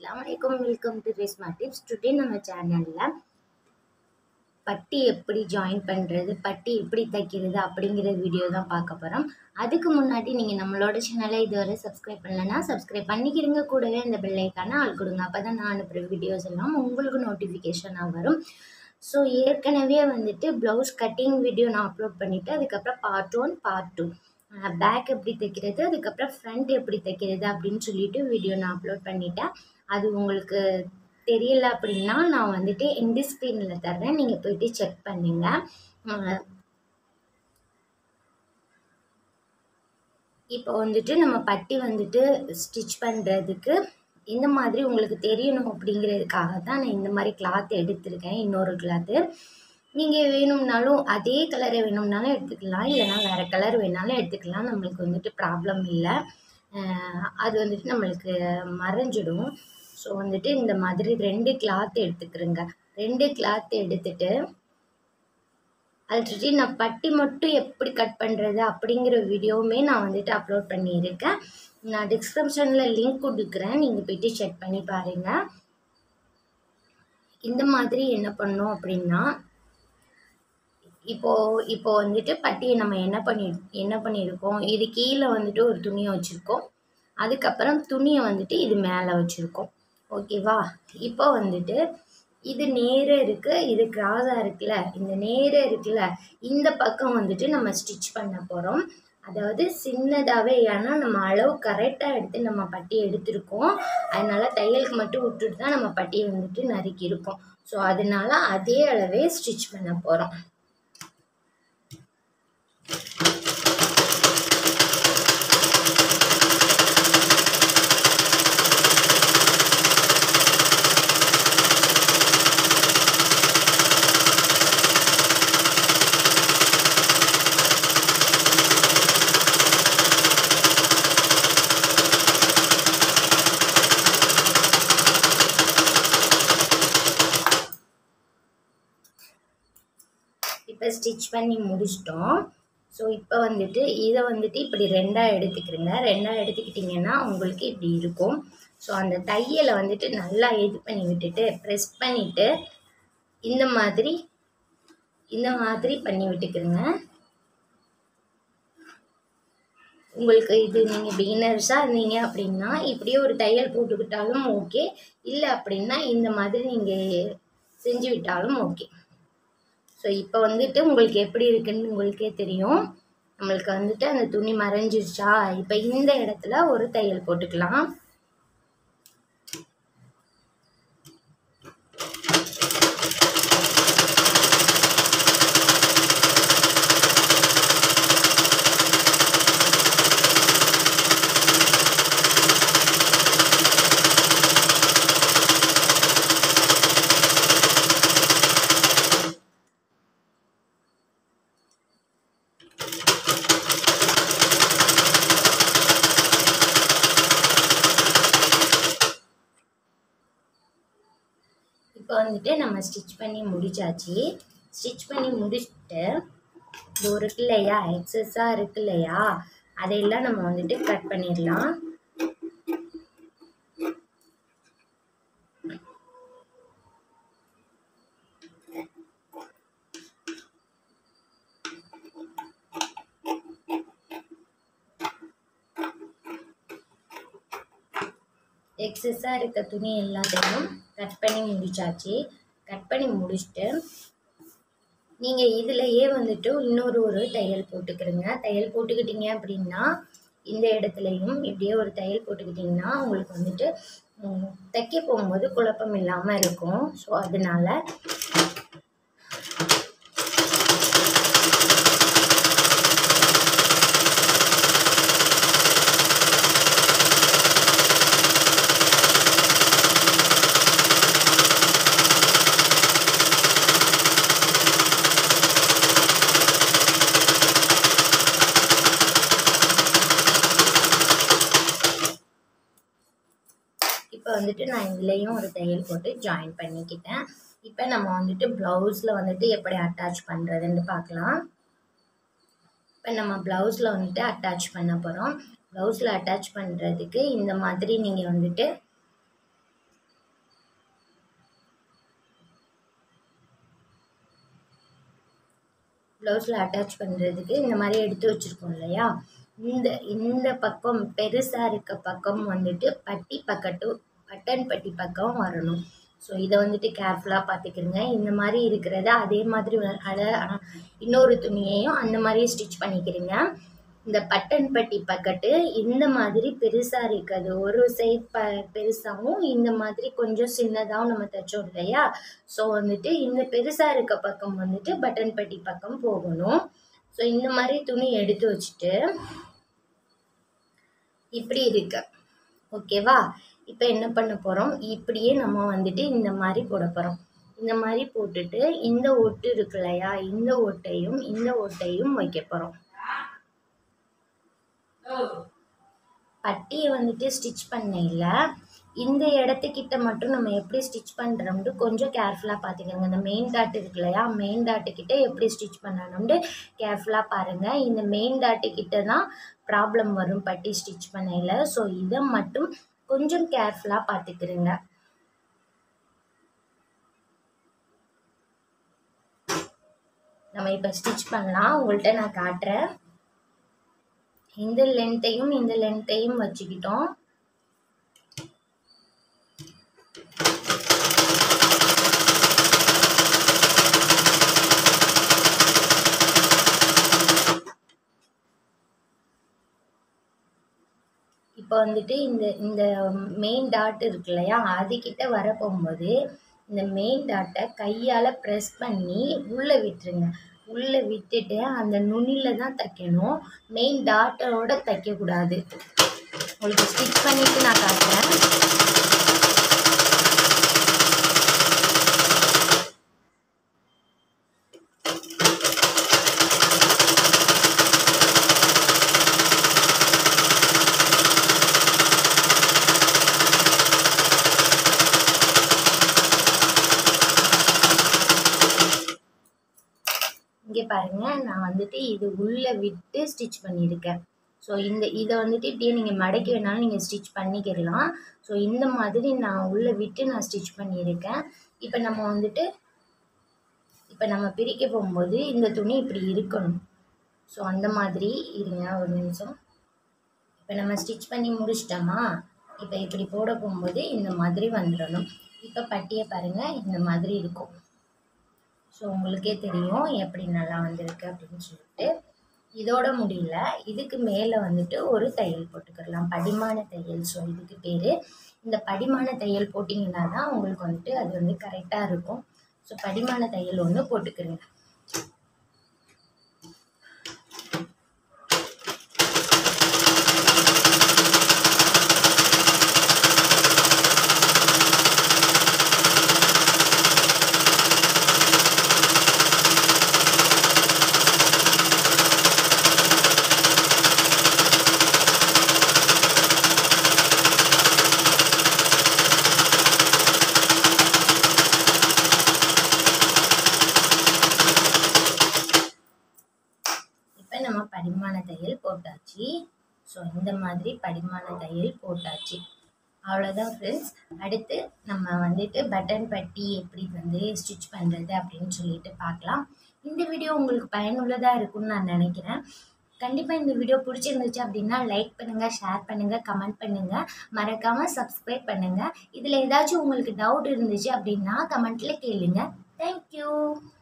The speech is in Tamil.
அஸ்ஸலாமு அலைக்கும் welcome to Reshma tips today நம்ம சேனலில் பட்டி எப்படி ஜாயின் பண்ணுறது பட்டி எப்படி தைக்கிறது அப்படிங்கிற வீடியோ தான் பார்க்க போகிறோம் அதுக்கு முன்னாடி நீங்கள் நம்மளோட சேனலை இதுவரை சப்ஸ்கிரைப் பண்ணலைன்னா சப்ஸ்கிரைப் பண்ணிக்கிறீங்க கூடவே அந்த பெல்லைக்கான ஆள் கொடுங்க அப்போ தான் நான் அனுப்புகிற வீடியோஸ் எல்லாம் உங்களுக்கு நோட்டிஃபிகேஷனாக வரும் ஸோ ஏற்கனவே வந்துட்டு ப்ளவுஸ் கட்டிங் வீடியோ நான் அப்லோட் பண்ணிவிட்டு அதுக்கப்புறம் part one part two back எப்படி தைக்கிறது அதுக்கப்புறம் ஃப்ரண்ட் எப்படி தைக்கிறது அப்படின்னு சொல்லிட்டு வீடியோ நான் அப்லோட் பண்ணிட்டேன் அது உங்களுக்கு தெரியல அப்படின்னா நான் வந்துட்டு எந்த ஸ்க்ரீனில் தர்றேன் நீங்கள் போயிட்டு செக் பண்ணுங்கள் இப்போ வந்துட்டு நம்ம பட்டி வந்துட்டு ஸ்டிச் பண்ணுறதுக்கு இந்த மாதிரி உங்களுக்கு தெரியணும் அப்படிங்கிறதுக்காக தான் நான் இந்த மாதிரி கிளாத் எடுத்திருக்கேன் இன்னொரு கிளாத்து நீங்கள் வேணும்னாலும் அதே கலரை வேணும்னாலும் எடுத்துக்கலாம் இல்லைனா வேறு கலர் வேணாலும் எடுத்துக்கலாம் நம்மளுக்கு வந்துட்டு ப்ராப்ளம் இல்லை அது வந்துட்டு நம்மளுக்கு மறைஞ்சிடும் ஸோ வந்துட்டு இந்த மாதிரி ரெண்டு கிளாத் எடுத்துக்கிறேங்க ரெண்டு கிளாத் எடுத்துட்டு ஆல்ரெடி நான் பட்டி மட்டும் எப்படி கட் பண்ணுறது அப்படிங்கிற வீடியோவுமே நான் வந்துட்டு அப்லோட் பண்ணியிருக்கேன் நான் டிஸ்கிரிப்ஷனில் லிங்க் கொடுக்குறேன் நீங்கள் போயிட்டு செக் பண்ணி பாருங்கள் இந்த மாதிரி என்ன பண்ணோம் அப்படின்னா இப்போது இப்போ வந்துட்டு பட்டியை நம்ம என்ன பண்ணி என்ன பண்ணியிருக்கோம் இது கீழே வந்துட்டு ஒரு துணியை வச்சுருக்கோம் அதுக்கப்புறம் துணியை வந்துட்டு இது மேலே வச்சுருக்கோம் ஓகேவா இப்போ வந்துட்டு இது நேராக இருக்குது இது கிராஸாக இருக்குல்ல இந்த நேராக இருக்குல்ல இந்த பக்கம் வந்துட்டு நம்ம ஸ்டிச் பண்ண போகிறோம் அதாவது சின்னதாகவே ஏன்னா நம்ம அளவு கரெக்டாக எடுத்து நம்ம பட்டி எடுத்திருக்கோம் அதனால் தையலுக்கு மட்டும் விட்டுட்டு தான் நம்ம பட்டியை வந்துட்டு நறுக்கியிருக்கோம் ஸோ அதனால அதே அளவே ஸ்டிச் பண்ண போகிறோம் இப்போ ஸ்டிச் பண்ணி முடிச்சிட்டோம் ஸோ இப்போ வந்துட்டு இதை வந்துட்டு இப்படி ரெண்டாக எடுத்துக்கிறங்க ரெண்டாக எடுத்துக்கிட்டிங்கன்னா உங்களுக்கு இப்படி இருக்கும் ஸோ அந்த தையலை வந்துட்டு நல்லா இது பண்ணி விட்டுட்டு ப்ரெஸ் பண்ணிவிட்டு இந்த மாதிரி இந்த மாதிரி பண்ணி விட்டுக்கிறங்க உங்களுக்கு இது நீங்கள் பிகினர்ஸாக இருந்தீங்க அப்படின்னா இப்படியே ஒரு தையல் போட்டுக்கிட்டாலும் ஓகே இல்லை அப்படின்னா இந்த மாதிரி நீங்கள் செஞ்சு விட்டாலும் ஓகே ஸோ இப்போ வந்துட்டு உங்களுக்கு எப்படி இருக்குன்னு உங்களுக்கே தெரியும் நம்மளுக்கு வந்துட்டு அந்த துணி மறைஞ்சிருச்சா இப்போ இந்த இடத்துல ஒரு தையல் போட்டுக்கலாம் இப்போ வந்துட்டு நம்ம ஸ்டிச் பண்ணி முடிச்சாச்சு ஸ்டிச் பண்ணி முடிச்சுட்டு இது இருக்கு இல்லையா எக்ஸஸாக இருக்கு இல்லையா அதையெல்லாம் நம்ம வந்துட்டு கட் பண்ணிடலாம் எக்ஸஸாக இருக்க துணி எல்லாத்தையும் கட் பண்ணி முடிச்சாச்சு கட் பண்ணி முடிச்சுட்டு நீங்கள் இதிலையே வந்துட்டு இன்னொரு ஒரு தையல் போட்டுக்கிறங்க தையல் போட்டுக்கிட்டீங்க அப்படின்னா இந்த இடத்துலையும் இப்படியே ஒரு தையல் போட்டுக்கிட்டிங்கன்னா உங்களுக்கு வந்துட்டு தைக்க போகும்போது குழப்பம் இல்லாமல் இருக்கும் ஸோ அதனால இப்போ வந்துட்டு நான் இதுலேயும் ஒரு தையல் போட்டு ஜாயின் பண்ணிக்கிட்டேன் இப்போ நம்ம வந்துட்டு ப்ளவுஸில் வந்துட்டு எப்படி அட்டாச் பண்ணுறதுன்னு பார்க்கலாம் இப்போ நம்ம ப்ளவுஸில் வந்துட்டு அட்டாச் பண்ண போகிறோம் ப்ளவுஸில் அட்டாச் பண்ணுறதுக்கு இந்த மாதிரி நீங்கள் வந்துட்டு ப்ளவுஸில் அட்டாச் பண்ணுறதுக்கு இந்த மாதிரி எடுத்து வச்சுருக்கோம் இல்லையா இந்த இந்த பக்கம் பெருசாக இருக்க பக்கம் வந்துட்டு பட்டி பக்கட்டு பட்டன் பட்டி பக்கம் வரணும் ஸோ இதை வந்துட்டு கேர்ஃபுல்லாக பார்த்துக்கிறங்க இந்த மாதிரி இருக்கிறத அதே மாதிரி வ- அத அ- இன்னொரு துணியையும் அந்த மாதிரியே ஸ்டிச் பண்ணிக்கிறீங்க இந்த பட்டன் பட்டி பக்கெட்டு இந்த மாதிரி பெருசாக இருக்காது ஒரு சைட் ப பெருசாகவும் இந்த மாதிரி கொஞ்சம் சின்னதாகவும் நம்ம தைச்சோம் இல்லையா ஸோ வந்துட்டு இந்த பெருசாக இருக்க பக்கம் வந்துட்டு பட்டன் பட்டி பக்கம் போகணும் ஸோ இந்த மாதிரி துணி எடுத்து வச்சுட்டு இப்படி இருக்கு ஓகேவா இப்போ என்ன பண்ண போகிறோம் இப்படியே நம்ம வந்துட்டு இந்த மாதிரி போட போகிறோம் இந்த மாதிரி போட்டுட்டு இந்த ஒட்டு இருக்கு இல்லையா இந்த ஒட்டையும் இந்த ஒட்டையும் வைக்க போகிறோம் பட்டியை வந்துட்டு ஸ்டிச் பண்ணையில் இந்த இடத்துக்கிட்ட மட்டும் நம்ம எப்படி ஸ்டிச் பண்ணுறோம்னு கொஞ்சம் கேர்ஃபுல்லாக பார்த்துக்கோங்க இந்த மெயின் டாட் இருக்கு இல்லையா மெயின் டாட்டுக்கிட்ட எப்படி ஸ்டிச் பண்ணணும்னு கேர்ஃபுல்லாக பாருங்கள் இந்த மெயின் டாட்டுக்கிட்ட தான் ப்ராப்ளம் வரும் பட்டி ஸ்டிச் பண்ணையில் ஸோ இதை மட்டும் கொஞ்சம் கேர்ஃபுல்லாக பார்த்துக்கிறங்க நம்ம இப்போ ஸ்டிச் பண்ணலாம் உங்கள்கிட்ட நான் காட்டுறேன் இந்த லென்த்தையும் இந்த லென்த்தையும் வச்சுக்கிட்டோம் இப்போ வந்துட்டு இந்த இந்த மெயின் டாட் இருக்கு இல்லையா அதுக்கிட்ட வர போகும்போது இந்த மெயின் டாட்டை கையால் ப்ரெஸ் பண்ணி உள்ளே விட்டுருங்க உள்ளே விட்டுட்டு அந்த நுனியில் தான் தைக்கணும் மெயின் டாட்டோட தைக்கக்கூடாது உங்களுக்கு ஸ்டிச் பண்ணிவிட்டு நான் காட்டுறேன் இங்கே பாருங்க நான் வந்துட்டு இது உள்ளே விட்டு ஸ்டிச் பண்ணியிருக்கேன் ஸோ இந்த இதை வந்துட்டு இப்படியே நீங்கள் மடக்கி வேணாலும் நீங்கள் ஸ்டிச் பண்ணிக்கிடலாம் ஸோ இந்த மாதிரி நான் உள்ளே விட்டு நான் ஸ்டிச் பண்ணியிருக்கேன் இப்போ நம்ம வந்துட்டு இப்போ நம்ம பிரிக்க போகும்போது இந்த துணி இப்படி இருக்கணும் ஸோ அந்த மாதிரி இருங்க ஒரு நிமிஷம் இப்போ நம்ம ஸ்டிச் பண்ணி முடிச்சிட்டோமா இப்போ இப்படி போட போகும்போது இந்த மாதிரி வந்துடணும் இப்போ பட்டியை பாருங்கள் இந்த மாதிரி இருக்கும் ஸோ உங்களுக்கே தெரியும் எப்படி நல்லா வந்திருக்கு அப்படின்னு சொல்லிட்டு இதோட முடியல இதுக்கு மேலே வந்துட்டு ஒரு தையல் போட்டுக்கிடலாம் படிமான தையல் ஸோ இதுக்கு பேர் இந்த படிமான தையல் போட்டிங்கன்னா தான் உங்களுக்கு வந்துட்டு அது வந்து கரெக்டாக இருக்கும் ஸோ படிமான தையல் ஒன்று போட்டுக்கிறேங்க இப்போ நம்ம படிமான தையல் போட்டாச்சு ஸோ இந்த மாதிரி படிமான தையல் போட்டாச்சு அவ்வளோதான் ஃப்ரெண்ட்ஸ் அடுத்து நம்ம வந்துட்டு பட்டன் பட்டி எப்படி வந்து ஸ்டிச் பண்ணுறது அப்படின்னு சொல்லிட்டு பார்க்கலாம் இந்த வீடியோ உங்களுக்கு பயனுள்ளதாக இருக்கும்னு நான் நினைக்கிறேன் கண்டிப்பாக இந்த வீடியோ பிடிச்சிருந்துச்சு அப்படின்னா லைக் பண்ணுங்கள் ஷேர் பண்ணுங்கள் கமெண்ட் பண்ணுங்கள் மறக்காமல் சப்ஸ்கிரைப் பண்ணுங்கள் இதில் ஏதாச்சும் உங்களுக்கு டவுட் இருந்துச்சு அப்படின்னா கமெண்ட்டில் கேளுங்க தேங்க்யூ